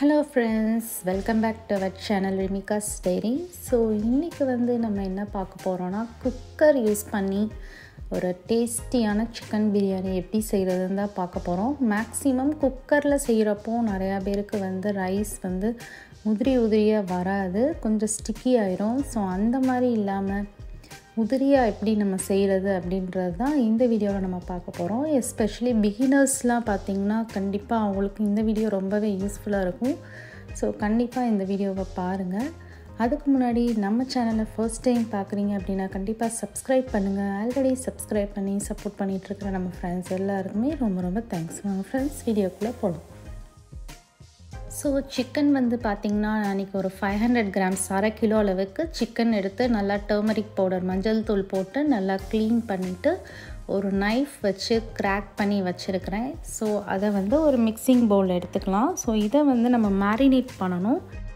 hello friends welcome back to our channel Rimika's diary so இன்றைக்கி வந்து நம்ம என்ன பார்க்க போகிறோன்னா குக்கர் யூஸ் பண்ணி ஒரு டேஸ்டியான சிக்கன் பிரியாணி எப்படி செய்கிறதுன்னு தான் பார்க்க போகிறோம் மேக்ஸிமம் குக்கரில் செய்கிறப்போ நிறையா பேருக்கு வந்து ரைஸ் வந்து உதிரி உதிரியாக வராது கொஞ்சம் ஸ்டிக்கி ஆயிரும் ஸோ அந்த மாதிரி இல்லாமல் உதிரியாக எப்படி நம்ம செய்கிறது அப்படின்றது தான் இந்த வீடியோவில் நம்ம பார்க்க போகிறோம் எஸ்பெஷலி பிகினர்ஸ்லாம் பார்த்திங்கன்னா கண்டிப்பாக அவங்களுக்கு இந்த வீடியோ ரொம்பவே யூஸ்ஃபுல்லாக இருக்கும் ஸோ கண்டிப்பாக இந்த வீடியோவை பாருங்கள் அதுக்கு முன்னாடி நம்ம சேனலை ஃபர்ஸ்ட் டைம் பார்க்குறீங்க அப்படின்னா கண்டிப்பாக சப்ஸ்கிரைப் பண்ணுங்கள் ஆல்ரெடி சப்ஸ்கிரைப் பண்ணி சப்போர்ட் பண்ணிகிட்ருக்கிற நம்ம ஃப்ரெண்ட்ஸ் எல்லாருக்குமே ரொம்ப ரொம்ப தேங்க்ஸ் வாங்க ஃப்ரெண்ட்ஸ் வீடியோக்குள்ளே போகலாம் ஸோ சிக்கன் வந்து பார்த்திங்கன்னா அன்றைக்கி ஒரு ஃபைவ் ஹண்ட்ரட் கிராம்ஸ் அரை கிலோ அளவுக்கு சிக்கன் எடுத்து நல்லா டர்மரிக் பவுடர் மஞ்சள் தூள் போட்டு நல்லா க்ளீன் பண்ணிவிட்டு ஒரு நைஃப் வச்சு க்ராக் பண்ணி வச்சுருக்கிறேன் ஸோ அதை வந்து ஒரு மிக்சிங் பவுல் எடுத்துக்கலாம் ஸோ இதை வந்து நம்ம மேரினேட் பண்ணணும்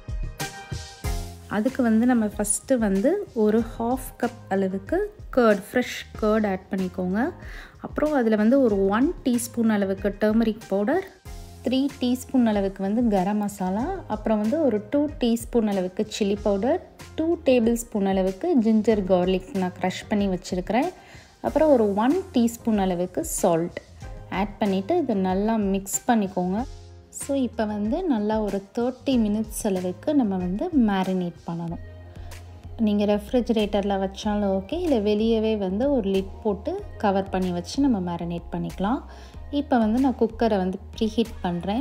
அதுக்கு வந்து நம்ம ஃபஸ்ட்டு வந்து ஒரு ஹாஃப் கப் அளவுக்கு கேர்ட் ஃப்ரெஷ் கேர்ட் ஆட் பண்ணிக்கோங்க அப்புறம் அதில் வந்து ஒரு ஒன் டீஸ்பூன் அளவுக்கு டர்மரிக் பவுடர் த்ரீ டீஸ்பூன் அளவுக்கு வந்து கரம் மசாலா அப்புறம் வந்து ஒரு டூ டீஸ்பூன் அளவுக்கு chilli powder two tablespoon அளவுக்கு ஜிஞ்சர் கார்லிக் நான் க்ரஷ் பண்ணி வச்சுருக்கிறேன் அப்புறம் ஒரு ஒன் டீஸ்பூன் அளவுக்கு சால்ட் ஆட் பண்ணிவிட்டு இதை நல்லா மிக்ஸ் பண்ணிக்கோங்க ஸோ இப்போ வந்து நல்லா ஒரு தேர்ட்டி மினிட்ஸ் அளவுக்கு நம்ம வந்து மேரினேட் பண்ணணும் நீங்கள் ரெஃப்ரிஜிரேட்டரில் வச்சாலும் ஓகே இல்லை வெளியவே வந்து ஒரு லிட் போட்டு கவர் பண்ணி வச்சு நம்ம மேரினேட் பண்ணிக்கலாம் இப்போ வந்து நான் குக்கரை வந்து ப்ரீஹீட் பண்ணுறேன்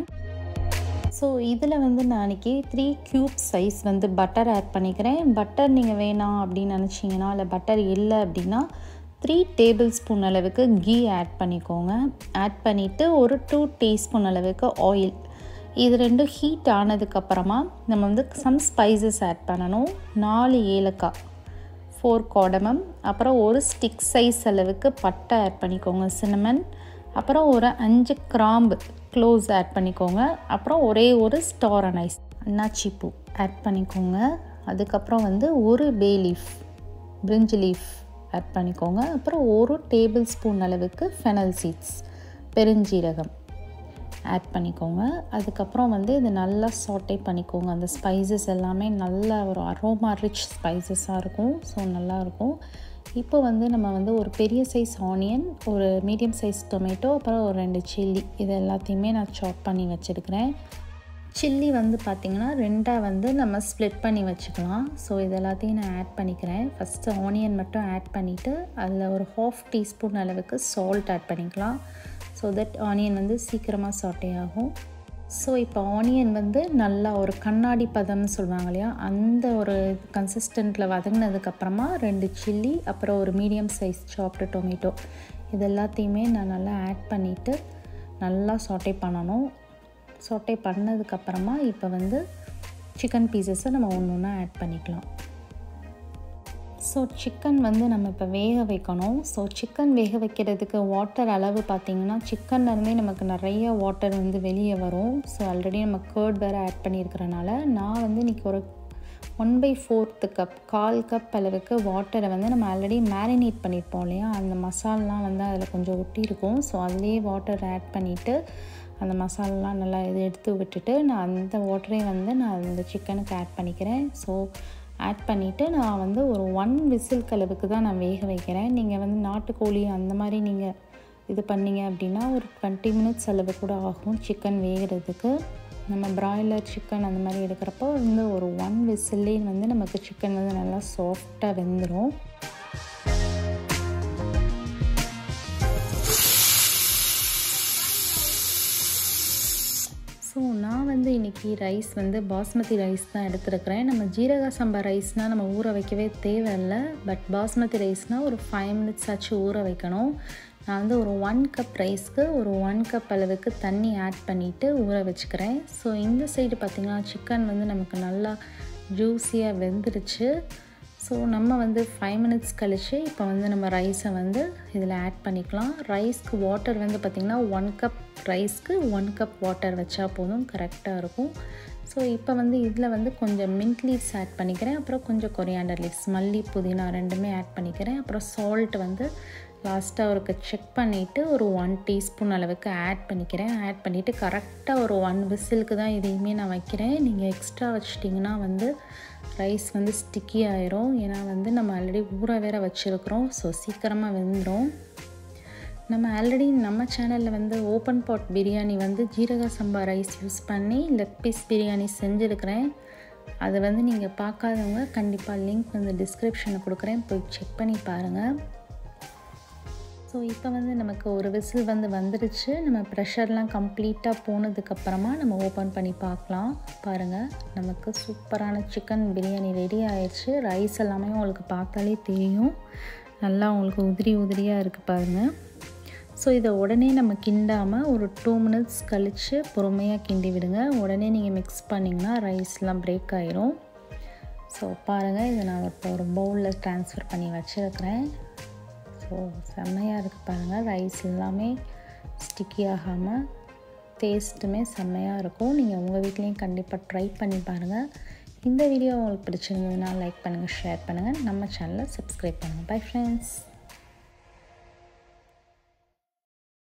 ஸோ இதில் வந்து நான் அன்றைக்கி த்ரீ க்யூப் சைஸ் வந்து பட்டர் ஆட் பண்ணிக்கிறேன் பட்டர் நீங்கள் வேணாம் அப்படின்னு நினச்சிங்கன்னா இல்லை பட்டர் இல்லை அப்படின்னா த்ரீ டேபிள் ஸ்பூன் அளவுக்கு கீ ஆட் பண்ணிக்கோங்க ஆட் பண்ணிவிட்டு ஒரு டூ டீஸ்பூன் அளவுக்கு ஆயில் இது ரெண்டும் ஹீட் ஆனதுக்கப்புறமா நம்ம வந்து சம் ஸ்பைசஸ் ஆட் பண்ணணும் நாலு ஏலக்காய் ஃபோர் காடமம் அப்புறம் ஒரு ஸ்டிக் சைஸ் அளவுக்கு பட்டை ஆட் பண்ணிக்கோங்க சினமன் அப்புறம் ஒரு அஞ்சு கிராம்பு க்ளோஸ் ஆட் பண்ணிக்கோங்க அப்புறம் ஒரே ஒரு ஸ்டார் அனைஸ் அன்னாச்சி பூ ஆட் பண்ணிக்கோங்க அதுக்கப்புறம் வந்து ஒரு பே லீஃப் பிரிஞ்சு லீஃப் ஆட் பண்ணிக்கோங்க அப்புறம் ஒரு டேபிள் ஸ்பூன் அளவுக்கு ஃபெனல் சீட்ஸ் பெருஞ்சீரகம் ஆட் பண்ணிக்கோங்க அதுக்கப்புறம் வந்து இது நல்லா சாட்டே பண்ணிக்கோங்க அந்த ஸ்பைசஸ் எல்லாமே நல்ல ஒரு அரோமா ரிச் ஸ்பைசஸாக இருக்கும் ஸோ நல்லாயிருக்கும் இப்போ வந்து நம்ம வந்து ஒரு பெரிய சைஸ் ஆனியன் ஒரு மீடியம் சைஸ் டொமேட்டோ அப்புறம் ஒரு ரெண்டு சில்லி இது எல்லாத்தையுமே நான் சாப் பண்ணி வச்சுருக்கிறேன் சில்லி வந்து பார்த்திங்கன்னா ரெண்டாக வந்து நம்ம ஸ்ப்ளிட் பண்ணி வச்சுக்கலாம் ஸோ இது எல்லாத்தையும் நான் ஆட் பண்ணிக்கிறேன் ஃபஸ்ட்டு ஆனியன் மட்டும் ஆட் பண்ணிவிட்டு அதில் ஒரு ஹாஃப் டீஸ்பூன் அளவுக்கு சால்ட் ஆட் பண்ணிக்கலாம் ஸோ தட் ஆனியன் வந்து சீக்கிரமாக சாட்டே ஆகும் ஸோ இப்போ ஆனியன் வந்து நல்லா ஒரு கண்ணாடி பதம்னு சொல்லுவாங்க இல்லையா அந்த ஒரு கன்சிஸ்டண்ட்டில் வதங்கினதுக்கப்புறமா ரெண்டு சில்லி அப்புறம் ஒரு மீடியம் சைஸ் சாப்டு டொமேட்டோ இது எல்லாத்தையுமே நான் நல்லா ஆட் பண்ணிவிட்டு நல்லா சாட்டே பண்ணணும் சாட்டே பண்ணதுக்கப்புறமா இப்போ வந்து சிக்கன் பீசஸை நம்ம ஒன்று ஒன்றா ஆட் பண்ணிக்கலாம் ஸோ சிக்கன் வந்து நம்ம இப்போ வேக வைக்கணும் ஸோ சிக்கன் வேக வைக்கிறதுக்கு வாட்டர் அளவு பார்த்திங்கன்னா சிக்கன்லேருந்தே நமக்கு நிறைய வாட்டர் வந்து வெளியே வரும் ஸோ ஆல்ரெடி நம்ம கேர்ட் வேறு ஆட் பண்ணியிருக்கிறனால நான் வந்து இன்றைக்கி ஒரு ஒன் பை ஃபோர்த்து கப் கால் கப் அளவுக்கு வாட்டரை வந்து நம்ம ஆல்ரெடி மேரினேட் பண்ணியிருப்போம் இல்லையா அந்த மசாலெலாம் வந்து அதில் கொஞ்சம் ஒட்டி இருக்கும் ஸோ அதுலேயே வாட்டர் ஆட் பண்ணிவிட்டு அந்த மசாலாலாம் நல்லா இது எடுத்து விட்டுட்டு நான் அந்த வாட்டரையும் வந்து நான் அந்த சிக்கனுக்கு ஆட் பண்ணிக்கிறேன் ஸோ ஆட் பண்ணிவிட்டு நான் வந்து ஒரு ஒன் விசில் அளவுக்கு தான் நான் வேக வைக்கிறேன் நீங்கள் வந்து நாட்டுக்கோழி அந்த மாதிரி நீங்கள் இது பண்ணிங்க அப்படின்னா ஒரு டுவெண்ட்டி மினிட்ஸ் அளவு கூட ஆகும் சிக்கன் வேகிறதுக்கு நம்ம ப்ராய்லர் சிக்கன் அந்த மாதிரி எடுக்கிறப்போ வந்து ஒரு ஒன் விசில்லே வந்து நமக்கு சிக்கன் வந்து நல்லா சாஃப்டாக வெந்துடும் ஸோ நான் வந்து இன்றைக்கி ரைஸ் வந்து பாஸ்மதி ரைஸ் தான் எடுத்துருக்கிறேன் நம்ம ஜீரக சம்பா ரைஸ்னால் நம்ம ஊற வைக்கவே தேவையில்லை பட் பாஸ்மதி ரைஸ்னால் ஒரு ஃபைவ் மினிட்ஸ் ஆச்சு ஊற வைக்கணும் நான் வந்து ஒரு ஒன் கப் ரைஸ்க்கு ஒரு ஒன் கப் அளவுக்கு தண்ணி ஆட் பண்ணிவிட்டு ஊற வச்சுக்கிறேன் ஸோ இந்த சைடு பார்த்திங்கன்னா சிக்கன் வந்து நமக்கு நல்லா ஜூஸியாக வெந்துருச்சு ஸோ நம்ம வந்து ஃபைவ் மினிட்ஸ் கழித்து இப்போ வந்து நம்ம ரைஸை வந்து இதில் ஆட் பண்ணிக்கலாம் ரைஸ்க்கு வாட்டர் வந்து பார்த்திங்கன்னா ஒன் கப் ரைஸ்க்கு ஒன் கப் வாட்டர் வச்சா போதும் கரெக்டாக இருக்கும் ஸோ இப்போ வந்து இதில் வந்து கொஞ்சம் மின்ட் லீவ்ஸ் ஆட் பண்ணிக்கிறேன் அப்புறம் கொஞ்சம் கொரியாண்டர் லீவ்ஸ் மல்லி புதினா ரெண்டுமே ஆட் பண்ணிக்கிறேன் அப்புறம் சால்ட் வந்து லாஸ்ட்டாக ஒருக்கு செக் பண்ணிவிட்டு ஒரு ஒன் டீஸ்பூன் அளவுக்கு ஆட் பண்ணிக்கிறேன் ஆட் பண்ணிவிட்டு கரெக்டாக ஒரு ஒன் விசிலுக்கு தான் இதையுமே நான் வைக்கிறேன் நீங்கள் எக்ஸ்ட்ரா வச்சிட்டிங்கன்னா வந்து ரைஸ் வந்து ஸ்டிக்கி ஆயிரும் ஏன்னா வந்து நம்ம ஆல்ரெடி ஊற வேற வச்சுருக்குறோம் ஸோ சீக்கிரமாக வெந்துடும் நம்ம ஆல்ரெடி நம்ம சேனலில் வந்து ஓப்பன் பாட் பிரியாணி வந்து ஜீரக சம்பா ரைஸ் யூஸ் பண்ணி லெக் பீஸ் பிரியாணி செஞ்சுருக்கிறேன் அதை வந்து நீங்கள் பார்க்காதவங்க கண்டிப்பாக லிங்க் வந்து டிஸ்கிரிப்ஷனில் கொடுக்குறேன் போய் செக் பண்ணி பாருங்கள் ஸோ இப்போ வந்து நமக்கு ஒரு விசில் வந்து வந்துடுச்சு நம்ம ப்ரெஷர்லாம் கம்ப்ளீட்டாக போனதுக்கப்புறமா நம்ம ஓப்பன் பண்ணி பார்க்கலாம் பாருங்கள் நமக்கு சூப்பரான சிக்கன் பிரியாணி ரெடி ஆயிடுச்சு ரைஸ் எல்லாமே உங்களுக்கு பார்த்தாலே தெரியும் நல்லா உங்களுக்கு உதிரி உதிரியாக இருக்குது பாருங்கள் ஸோ இதை உடனே நம்ம கிண்டாமல் ஒரு டூ மினிட்ஸ் கழித்து பொறுமையாக கிண்டி விடுங்க உடனே நீங்கள் மிக்ஸ் பண்ணிங்கன்னா ரைஸ்லாம் பிரேக் ஆயிரும் ஸோ பாருங்கள் இதை நான் இப்போ ஒரு பவுலில் ட்ரான்ஸ்ஃபர் பண்ணி வச்சுருக்கிறேன் ஸோ செம்மையாக இருக்குது பாருங்கள் ரைஸ் எல்லாமே ஸ்டிக்கி ஆகாமல் டேஸ்ட்டுமே செம்மையாக இருக்கும் நீங்கள் உங்கள் வீட்லேயும் கண்டிப்பாக ட்ரை பண்ணி பாருங்கள் இந்த வீடியோ உங்களுக்கு பிடிச்சிருந்ததுன்னா லைக் பண்ணுங்கள் ஷேர் பண்ணுங்கள் நம்ம சேனலை சப்ஸ்கிரைப் பண்ணுங்கள் பை ஃப்ரெண்ட்ஸ்